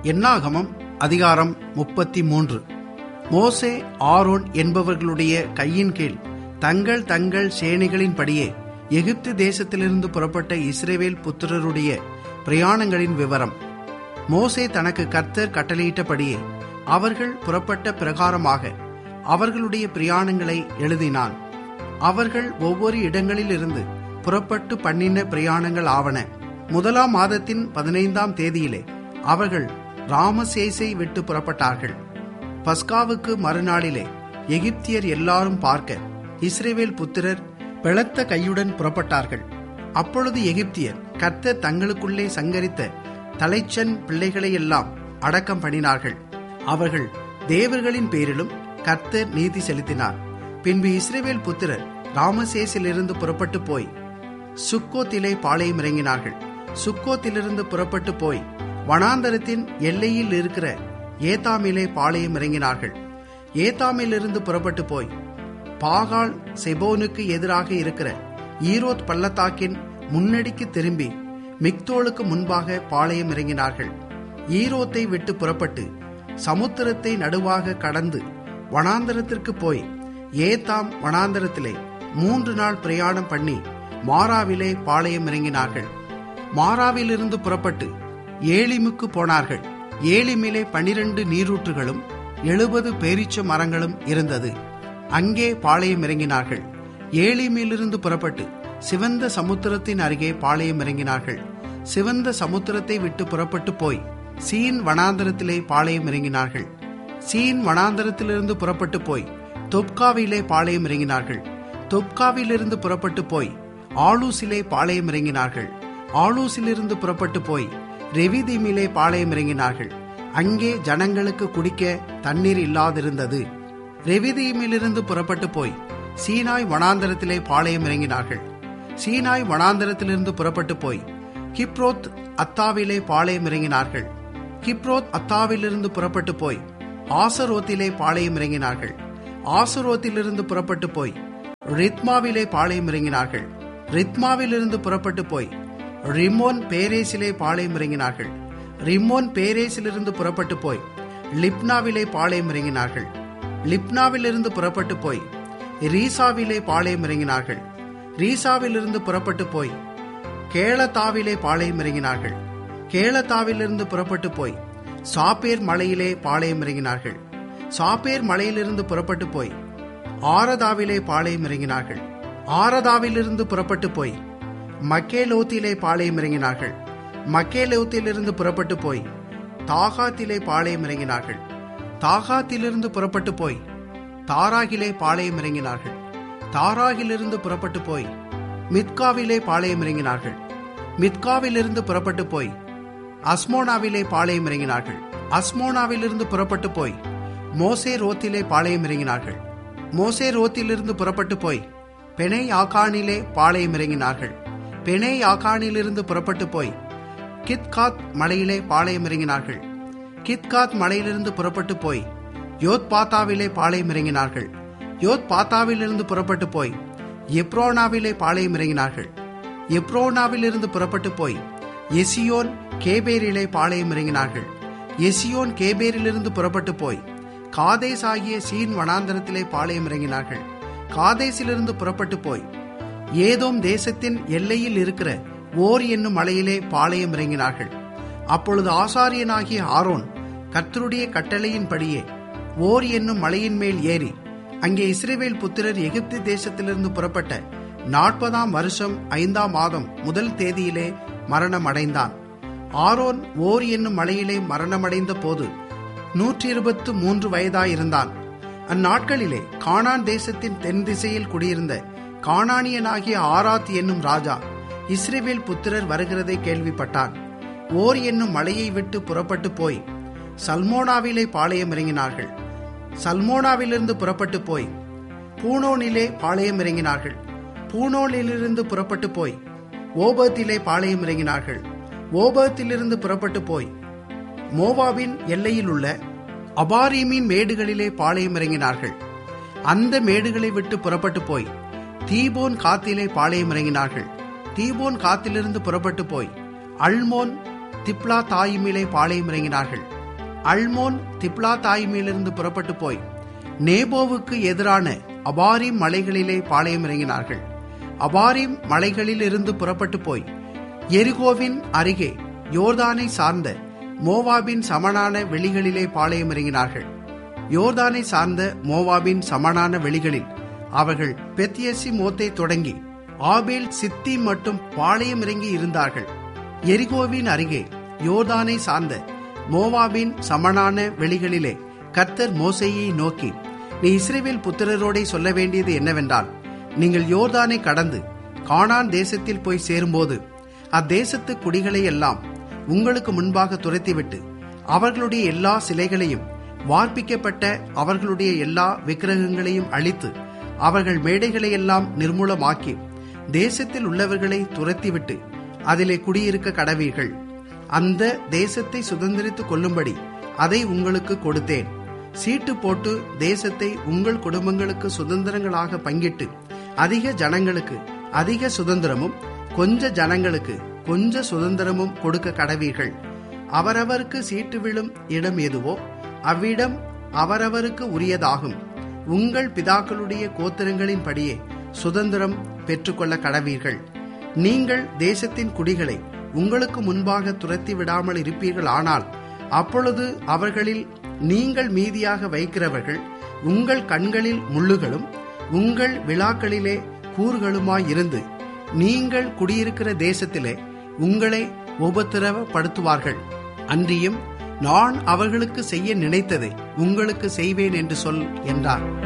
என்னாகமம் அதிகாரம் முப்பத்தி மூன்று மோசே ஆரோன் என்பவர்களுடைய கையின் கீழ் தங்கள் தங்கள் சேனைகளின்படியே எகிப்து தேசத்திலிருந்து புறப்பட்ட இஸ்ரேவேல் புத்திரருடைய பிரயாணங்களின் விவரம் மோசே தனக்கு கர்த்தர் கட்டளையிட்டபடியே அவர்கள் புறப்பட்ட பிரகாரமாக அவர்களுடைய பிரயாணங்களை எழுதினான் அவர்கள் ஒவ்வொரு இடங்களிலிருந்து புறப்பட்டு பண்ணின பிரயாணங்கள் ஆவன முதலாம் மாதத்தின் பதினைந்தாம் தேதியிலே அவர்கள் ராமசேசை விட்டு புறப்பட்டார்கள் பஸ்காவுக்கு மறுநாளிலே எகிப்தியர் எல்லாரும் பார்க்க இஸ்ரேவேல் புத்திரர் பிளத்த கையுடன் புறப்பட்டார்கள் அப்பொழுது எகிப்தியர் கர்த்தர் தங்களுக்குள்ளே சங்கரித்த தலைச்சன் பிள்ளைகளையெல்லாம் அடக்கம் பண்ணினார்கள் அவர்கள் தேவர்களின் பேரிலும் கர்த்தர் நீதி செலுத்தினார் பின்பு இஸ்ரேவேல் புத்திரர் ராமசேசிலிருந்து புறப்பட்டு போய் சுக்கோத்திலே பாளையம் இறங்கினார்கள் சுக்கோத்திலிருந்து புறப்பட்டு போய் வனாந்தரத்தின் எல்லையில் இருக்கிற ஏத்தாமிலே பாளையம் இறங்கினார்கள் ஏத்தாமிலிருந்து புறப்பட்டு போய் பாகால் செபோனுக்கு எதிராக இருக்கிற ஈரோத் பள்ளத்தாக்கின் முன்னடிக்கு திரும்பி மிக்தோலுக்கு முன்பாக பாளையம் இறங்கினார்கள் ஈரோத்தை விட்டு புறப்பட்டு சமுத்திரத்தை நடுவாக கடந்து வனாந்தரத்திற்கு போய் ஏத்தாம் வனாந்தரத்திலே மூன்று நாள் பிரயாணம் பண்ணி மாறாவிலே பாளையம் இறங்கினார்கள் மாறாவிலிருந்து புறப்பட்டு ஏலிமுக்கு போனார்கள் ஏலிமிலே பனிரெண்டு நீரூற்றுகளும் எழுபது பேரீச்ச மரங்களும் இருந்தது அங்கே பாளையம் இறங்கினார்கள் ஏலிமிலிருந்து புறப்பட்டு சிவந்த சமுத்திரத்தின் அருகே பாளையம் இறங்கினார்கள் சிவந்த சமுத்திரத்தை விட்டு புறப்பட்டு போய் சீன் வனாந்தரத்திலே பாளையம் இறங்கினார்கள் சீன் வனாந்தரத்திலிருந்து புறப்பட்டு போய் தொப்காவிலே பாளையம் இறங்கினார்கள் தொப்காவிலிருந்து புறப்பட்டு போய் ஆலூசிலே பாளையம் இறங்கினார்கள் ஆலூசிலிருந்து புறப்பட்டு போய் ரெவிதீமிலே பாளையம் இறங்கினார்கள் அங்கே ஜனங்களுக்கு குடிக்க தண்ணீர் இல்லாதிருந்தது ரெவிதீமிலிருந்து புறப்பட்டு போய் சீனாய் வனாந்தரத்திலே பாளையம் இறங்கினார்கள் சீனாய் வனாந்தரத்திலிருந்து புறப்பட்டு போய் கிப்ரோத் அத்தாவிலே பாளையம் இறங்கினார்கள் கிப்ரோத் அத்தாவிலிருந்து புறப்பட்டு போய் ஆசரோத்திலே பாளையம் இறங்கினார்கள் ஆசரோத்திலிருந்து புறப்பட்டு போய் ரித்மாவிலே பாளையம் இறங்கினார்கள் ரித்மாவிலிருந்து புறப்பட்டு போய் ரிமோன் பேரேசிலே பாளையம் இறங்கினார்கள் ரிமோன் பேரேசிலிருந்து புறப்பட்டு போய் லிப்னாவிலே பாளையம் இறங்கினார்கள் லிப்னாவிலிருந்து புறப்பட்டு போய் ரீசாவிலே பாளையம் இறங்கினார்கள் ரீசாவிலிருந்து புறப்பட்டு போய் கேளத்தாவிலே பாளையம் இறங்கினார்கள் கேளத்தாவிலிருந்து புறப்பட்டு போய் சாப்பேர் மலையிலே பாளையம் இறங்கினார்கள் சாப்பேர் மலையிலிருந்து புறப்பட்டு போய் ஆரதாவிலே பாளையம் இறங்கினார்கள் ஆரதாவிலிருந்து புறப்பட்டு போய் மக்கேலோத்திலே பாளையம் இறங்கினார்கள் மக்கேலோத்திலிருந்து புறப்பட்டு போய் தாகாத்திலே பாளையம் இறங்கினார்கள் தாகாத்திலிருந்து புறப்பட்டு போய் தாராகிலே பாளையம் இறங்கினார்கள் தாராகிலிருந்து புறப்பட்டு போய் மித்காவிலே பாளையம் இறங்கினார்கள் மித்காவிலிருந்து புறப்பட்டு போய் அஸ்மோனாவிலே பாளையம் இறங்கினார்கள் அஸ்மோனாவிலிருந்து புறப்பட்டு போய் மோசே ரோத்திலே பாளையம் இறங்கினார்கள் மோசே ரோத்திலிருந்து புறப்பட்டு போய் பெனை ஆகானிலே பாளையம் இறங்கினார்கள் பெனை ஆகானிலிருந்து புறப்பட்டு போய் கித்காத் மலையிலே பாளையம் இறங்கினார்கள் கித்காத் மலையிலிருந்து புறப்பட்டு போய் யோத் பாத்தாவிலே பாளையம் இறங்கினார்கள் யோத் பாத்தாவிலிருந்து புறப்பட்டு போய் எப்ரோனாவிலே பாளையம் இறங்கினார்கள் எப்ரோனாவிலிருந்து புறப்பட்டு போய் எசியோன் கேபேரிலே பாளையம் இறங்கினார்கள் எசியோன் கேபேரிலிருந்து புறப்பட்டு போய் காதேஸ் ஆகிய சீன் வனாந்தரத்திலே பாளையம் இறங்கினார்கள் காதேசிலிருந்து புறப்பட்டு போய் ஏதோம் தேசத்தின் எல்லையில் இருக்கிற ஓர் என்னும் மலையிலே பாளையம் இறங்கினார்கள் அப்பொழுது ஆசாரியனாகிய ஆரோன் கர்த்தருடைய கட்டளையின்படியே ஓர் என்னும் மலையின் மேல் ஏறி அங்கே இஸ்ரேவேல் புத்திரர் எகிப்து தேசத்திலிருந்து புறப்பட்ட நாற்பதாம் வருஷம் ஐந்தாம் மாதம் முதல் தேதியிலே மரணம் அடைந்தான் ஆரோன் ஓர் என்னும் மலையிலே மரணமடைந்த போது நூற்றி இருபத்து மூன்று வயதாயிருந்தான் அந்நாட்களிலே கானான் தேசத்தின் தென் திசையில் குடியிருந்த கானானியனாகிய ஆராத் என்னும் ராஜா இஸ்ரேவேல் புத்திரர் வருகிறதை கேள்விப்பட்டான் ஓர் என்னும் மலையை விட்டு புறப்பட்டு போய் சல்மோனாவிலே பாளையம் இறங்கினார்கள் சல்மோனாவிலிருந்து புறப்பட்டு போய் பூனோனிலே பாளையம் இறங்கினார்கள் பூனோனிலிருந்து புறப்பட்டு போய் ஓபத்திலே பாளையம் இறங்கினார்கள் ஓபத்திலிருந்து புறப்பட்டு போய் மோவாவின் எல்லையில் உள்ள அபாரீமின் மேடுகளிலே பாளையம் இறங்கினார்கள் அந்த மேடுகளை விட்டு புறப்பட்டு போய் தீபோன் காத்திலே பாளையம் இறங்கினார்கள் தீபோன் காத்திலிருந்து புறப்பட்டு போய் அல்மோன் திப்லா தாயிமிலே பாளையம் இறங்கினார்கள் அல்மோன் திப்லா தாய்மையிலிருந்து புறப்பட்டு போய் நேபோவுக்கு எதிரான அபாரிம் மலைகளிலே பாளையம் இறங்கினார்கள் அபாரிம் மலைகளில் இருந்து புறப்பட்டு போய் எரிகோவின் அருகே யோர்தானை சார்ந்த மோவாபின் சமனான வெளிகளிலே பாளையம் இறங்கினார்கள் யோர்தானை சார்ந்த மோவாபின் சமனான வெளிகளில் அவர்கள் பெத்தியசி மோத்தை தொடங்கி ஆபேல் சித்தி மட்டும் பாளையம் இறங்கி இருந்தார்கள் எரிகோவின் அருகே யோர்தானை சார்ந்த மோவாபின் சமனான வெளிகளிலே கர்த்தர் மோசையை நோக்கி நீ இஸ்ரேவேல் புத்திரரோடே சொல்ல வேண்டியது என்னவென்றால் நீங்கள் யோர்தானை கடந்து கானான் தேசத்தில் போய் சேரும்போது அத்தேசத்து குடிகளை எல்லாம் உங்களுக்கு முன்பாக துரத்திவிட்டு அவர்களுடைய எல்லா சிலைகளையும் வார்ப்பிக்கப்பட்ட அவர்களுடைய எல்லா விக்கிரகங்களையும் அழித்து அவர்கள் மேடைகளை எல்லாம் நிர்மூலமாக்கி தேசத்தில் உள்ளவர்களை துரத்திவிட்டு அதிலே குடியிருக்க கடவீர்கள் அந்த தேசத்தை சுதந்திரித்துக் கொள்ளும்படி அதை உங்களுக்கு கொடுத்தேன் சீட்டு போட்டு தேசத்தை உங்கள் குடும்பங்களுக்கு சுதந்திரங்களாக பங்கிட்டு அதிக ஜனங்களுக்கு அதிக சுதந்திரமும் கொஞ்ச ஜனங்களுக்கு கொஞ்ச சுதந்திரமும் கொடுக்க கடவீர்கள் அவரவருக்கு சீட்டு விழும் இடம் எதுவோ அவ்விடம் அவரவருக்கு உரியதாகும் உங்கள் பிதாக்களுடைய கோத்திரங்களின் படியே சுதந்திரம் பெற்றுக்கொள்ள கடவீர்கள் நீங்கள் தேசத்தின் குடிகளை உங்களுக்கு முன்பாக துரத்தி விடாமல் இருப்பீர்கள் ஆனால் அப்பொழுது அவர்களில் நீங்கள் மீதியாக வைக்கிறவர்கள் உங்கள் கண்களில் முள்ளுகளும் உங்கள் விழாக்களிலே கூறுகளுமாயிருந்து நீங்கள் குடியிருக்கிற தேசத்திலே உங்களை உபத்திரவப்படுத்துவார்கள் அன்றியும் நான் அவர்களுக்கு செய்ய நினைத்ததை உங்களுக்கு செய்வேன் என்று சொல் என்றார்